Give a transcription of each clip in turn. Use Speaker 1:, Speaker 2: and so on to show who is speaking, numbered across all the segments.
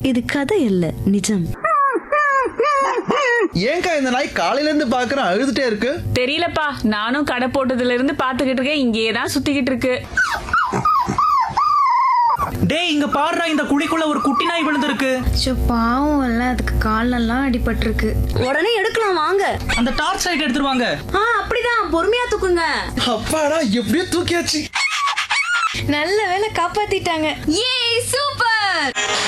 Speaker 1: இது கதை அல்ல நிஜம்
Speaker 2: ஏங்கா இந்த நாய் காலையில இருந்து பாக்குறேன் அழுதுட்டே இருக்கு
Speaker 3: தெரியலப்பா நானும் கடை போட்டதுல இருந்து பாத்துக்கிட்டு இருக்கேன் இங்கேயே தான் சுத்திக்கிட்டு இருக்கு
Speaker 4: டேய் இங்க பாருடா இந்த குழிக்குள்ள ஒரு குட்டி நாய் விழுந்திருக்கு
Speaker 5: ச்சோ, பாவம் இல்ல அதுக்கு காலெல்லாம் அடிபட்டிருக்கு
Speaker 1: உடனே எடுக்கலாம் வாங்க
Speaker 4: அந்த டார்ச் லைட் எடுத்துருவாங்க
Speaker 1: ஆ அப்படிதான் பொறுமையா தூக்குங்க
Speaker 2: அப்பாடா எப்படியோ தூக்கியாச்சு
Speaker 5: நல்ல வேளை காப்பாத்திட்டாங்க
Speaker 1: ஏ சூப்பர்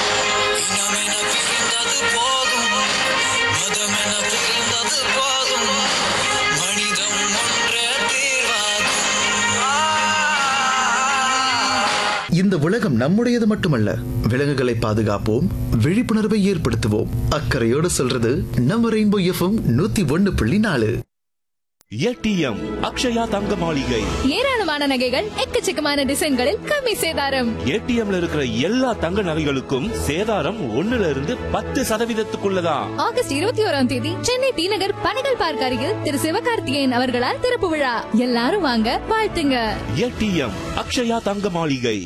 Speaker 2: இந்த உலகம் நம்முடையது மட்டுமல்ல விலங்குகளை பாதுகாப்போம் விழிப்புணர்வை ஏற்படுத்துவோம் அக்கறையோடு சொல்றது நம்ம ரெயின்போ எஃப்எம் நூத்தி ஒண்ணு புள்ளி நாலு
Speaker 6: ஏடிஎம் அக்ஷயா தங்க மாளிகை
Speaker 7: ஏராளமான நகைகள் எக்கச்சக்கமான டிசைன்களில் கம்மி சேதாரம்
Speaker 6: ஏடிஎம்ல இருக்கிற எல்லா தங்க நகைகளுக்கும் சேதாரம் ஒண்ணுல இருந்து பத்து சதவீதத்துக்குள்ளதான்
Speaker 7: ஆகஸ்ட் இருபத்தி ஓராம் தேதி சென்னை டி நகர் பனைகள் பார்க் அருகில் திரு சிவகார்த்திகேயன் அவர்களால் திறப்பு விழா எல்லாரும் வாங்க வாழ்த்துங்க
Speaker 6: ஏடிஎம் அக்ஷயா தங்க மாளிகை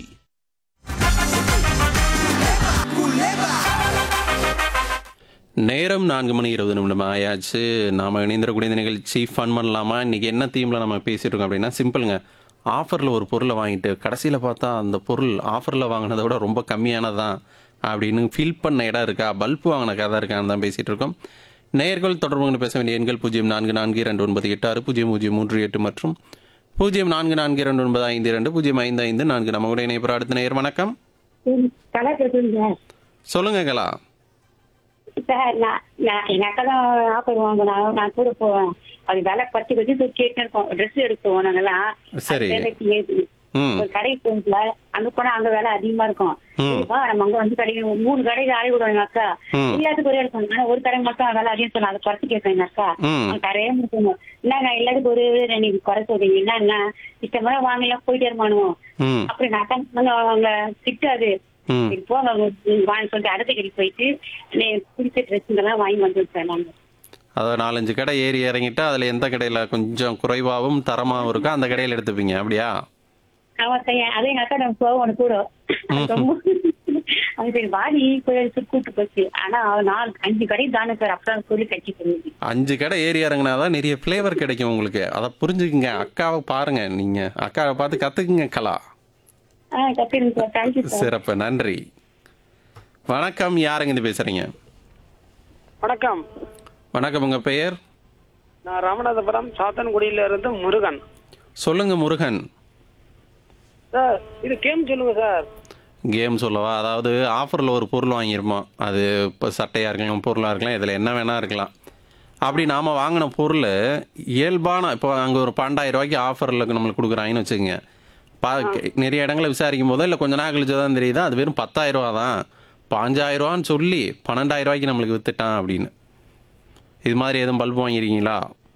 Speaker 8: நேரம் நான்கு மணி இருபது நிமிடம் ஆயாச்சு நாம் இணைந்திரக்கூடிய இந்த நிகழ்ச்சி ஃபன் பண்ணலாமா இன்றைக்கி என்ன தீமில் நம்ம பேசிகிட்டு இருக்கோம் அப்படின்னா சிம்பிளுங்க ஆஃபரில் ஒரு பொருளை வாங்கிட்டு கடைசியில் பார்த்தா அந்த பொருள் ஆஃபரில் வாங்கினதை விட ரொம்ப கம்மியானதான் அப்படின்னு ஃபீல் பண்ண இடம் இருக்கா பல்ப் வாங்கின கதை இருக்கான்னு தான் பேசிகிட்டு இருக்கோம் நேயர்கள் தொடர்பு கொண்டு பேச வேண்டிய எண்கள் பூஜ்ஜியம் நான்கு நான்கு இரண்டு ஒன்பது எட்டு ஆறு பூஜ்ஜியம் பூஜ்ஜியம் மூன்று எட்டு மற்றும் பூஜ்ஜியம் நான்கு நான்கு இரண்டு ஒன்பது ஐந்து இரண்டு பூஜ்ஜியம் ஐந்து ஐந்து நான்கு நம்ம கூட இணைப்புற அடுத்த நேயர் வணக்கம்
Speaker 9: கலா பேசுறீங்க
Speaker 8: சொல்லுங்க கலா
Speaker 9: சார் நான் நான் எங்க அக்கா தான் ஆஃபர் வாங்கினாங்க நான் கூட போவேன் அது விலை பத்து பத்தி தூக்கி கேட்டு இருக்கோம் ட்ரெஸ் எடுத்துவோம் நாங்கெல்லாம்
Speaker 8: சரி.
Speaker 9: அது விலைக்கு ஏத்தி.
Speaker 8: ம்
Speaker 9: ஒரு கடைக்கு போகல அங்க போனா அங்க விலை அதிகமா இருக்கும்
Speaker 8: ம்.
Speaker 9: சரிப்பா, நம்ம அங்க வந்து கடைக்கு மூணு கடைக்கு ஆளை விடுவோம் எங்க அக்கா
Speaker 8: ம்.
Speaker 9: எல்லாத்துக்கும் ஒரே இருக்கும் ஆனா ஒரு கடை மட்டும் விலை அதிகம் சொன்னா அதை குறைச்சு கேட்பேன் எங்க அக்கா
Speaker 8: ம்.
Speaker 9: அவங்க கரையே முடிக்கணும் என்னங்க எல்லாத்துக்கும் ஒரு விலை நீங்க குறை சொல்றீங்க என்னன்னா இஷ்டமா வாங்கலாம் போயிட்டே இருமானுவோம்
Speaker 8: ம்
Speaker 9: அப்படி நான் அக்கா சொன்னாங்க, அவங்க திட்டாது
Speaker 8: ம்
Speaker 9: சரி, போங்க நீங்க வாங்கி சொல்லிட்டு அடுத்த கடைக்கு போயிட்டு நீ பிடிச்ச ட்ரெஸ்ஸுங்கெல்லாம் வாங்கி வந்து விட்டேன் நாங்க
Speaker 8: அதாவது நாலஞ்சு கடை ஏறி இறங்கிட்டா அதில் எந்த கடையில் கொஞ்சம் குறைவாகவும் தரமாகவும் இருக்கோ அந்த கடையில் எடுத்துப்பீங்க அப்படியா
Speaker 9: அவன் செய்ய- அதே எங்க அக்கா நான் போவோம் உனக்கு கூட அது ரொம்ப அது சரி வாடி கோயில் கூட்டு போச்சு ஆனா அவன் நாலு அஞ்சு கடை தானே சார் அப்புறம் சொல்லி கட்சி போயிருந்தது
Speaker 8: அஞ்சு கடை ஏறி இறங்கினா தான் நிறைய ஃப்ளேவர் கிடைக்கும் உங்களுக்கு அதை புரிஞ்சுக்குங்க அக்காவை பாருங்க நீங்கள் அக்காவை பார்த்து கற்றுக்குங்க கலா
Speaker 9: ஆஹ் கத்திருங்க சார் தேங்க்யூ சார்
Speaker 8: சிறப்பு நன்றி வணக்கம் யாருங்க இது பேசுகிறீங்க
Speaker 10: வணக்கம்
Speaker 8: வணக்கம் உங்கள் பெயர்
Speaker 10: நான் ராமநாதபுரம் சாத்தன்குடியில இருந்து முருகன்
Speaker 8: சொல்லுங்க முருகன்
Speaker 10: சார் இது கேம் சொல்லுங்க சார்
Speaker 8: கேம் சொல்லவா அதாவது ஆஃபரில் ஒரு பொருள் வாங்கியிருப்போம் அது இப்போ சட்டையாக இருக்கலாம் பொருளாக இருக்கலாம் இதில் என்ன வேணால் இருக்கலாம் அப்படி நாம் வாங்கின பொருள் இயல்பான இப்போ அங்கே ஒரு பன்னெண்டாயிரம் ரூபாய்க்கு ஆஃபரில் நம்மளுக்கு கொடுக்குறாங்கன்னு வச்சுக்கோங்க பா நிறைய இடங்களை விசாரிக்கும் போதோ இல்லை கொஞ்ச நாள் கழிச்சு தான் தெரியுதா அது வெறும் பத்தாயிரம் ரூபா தான் பாஞ்சாயிரம் ரூபான்னு சொல்லி பன்னெண்டாயிரம் ரூபாய்க்கு நம்மளுக்கு வித்துட்டான் அப்படின்னு இது மாதிரி எதுவும் பல்ப் வாங்கியிருக்கீங்களா